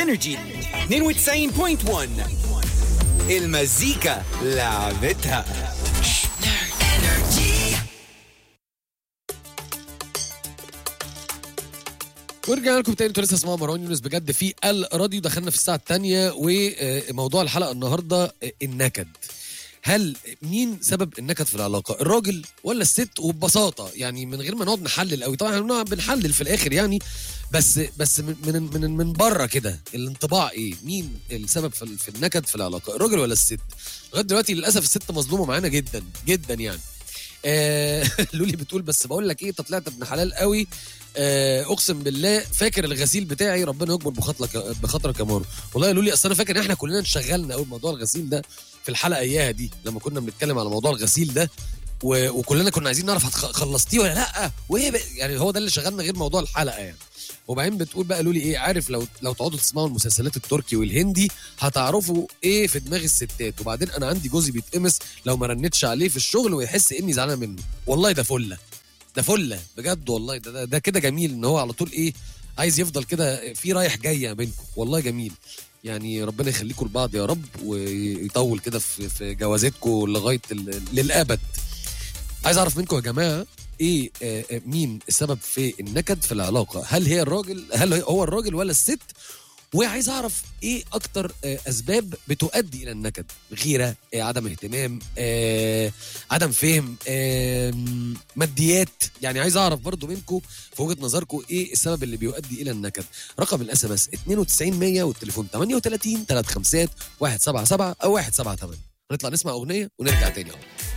انرجي 92.1 المزيكا لعبتها ورجعنا لكم تاني انتوا لسه اسمعوا مروان يونس بجد في الراديو دخلنا في الساعه الثانيه وموضوع الحلقه النهارده آه، النكد هل مين سبب النكد في العلاقه الراجل ولا الست وببساطه يعني من غير ما نقعد نحلل قوي طبعا احنا بنحلل في الاخر يعني بس بس من من من, من بره كده الانطباع ايه مين السبب في, في النكد في العلاقه الراجل ولا الست لغايه دلوقتي للاسف الست مظلومه معانا جدا جدا يعني آه لولي بتقول بس بقول لك ايه انت طلعت ابن حلال قوي آه اقسم بالله فاكر الغسيل بتاعي ربنا يكبر بخاطرك بخاطرك يا مارو والله يا لولي اصل انا فاكر ان احنا كلنا انشغلنا قوي بموضوع الغسيل ده في الحلقه اياها دي لما كنا بنتكلم على موضوع الغسيل ده و... وكلنا كنا عايزين نعرف هتخ- خلصتيه ولا لا وايه بقى- يعني هو ده اللي شغلنا غير موضوع الحلقه يعني وبعدين بتقول بقى لولي ايه عارف لو لو تقعدوا تسمعوا المسلسلات التركي والهندي هتعرفوا ايه في دماغ الستات وبعدين انا عندي جوزي بيتقمص لو ما رنتش عليه في الشغل ويحس اني زعلان منه والله ده فله ده فله بجد والله ده ده, ده كده جميل ان هو على طول ايه عايز يفضل كده في رايح جاي بينكم والله جميل يعني ربنا يخليكم لبعض يا رب ويطول كده في في جوازتكم لغايه ال- للابد عايز اعرف منكم يا جماعه ايه آه، آه، مين السبب في النكد في العلاقه هل هي الراجل هل هو الراجل ولا الست وعايز اعرف ايه اكتر آه، اسباب بتؤدي الى النكد غيره آه، عدم اهتمام آه، عدم فهم آه، ماديات يعني عايز اعرف برضو منكم في وجهه نظركم ايه السبب اللي بيؤدي الى النكد رقم الاس ام اس 92 100 والتليفون 38 35 177 او 178 هنطلع نسمع اغنيه ونرجع تاني اهو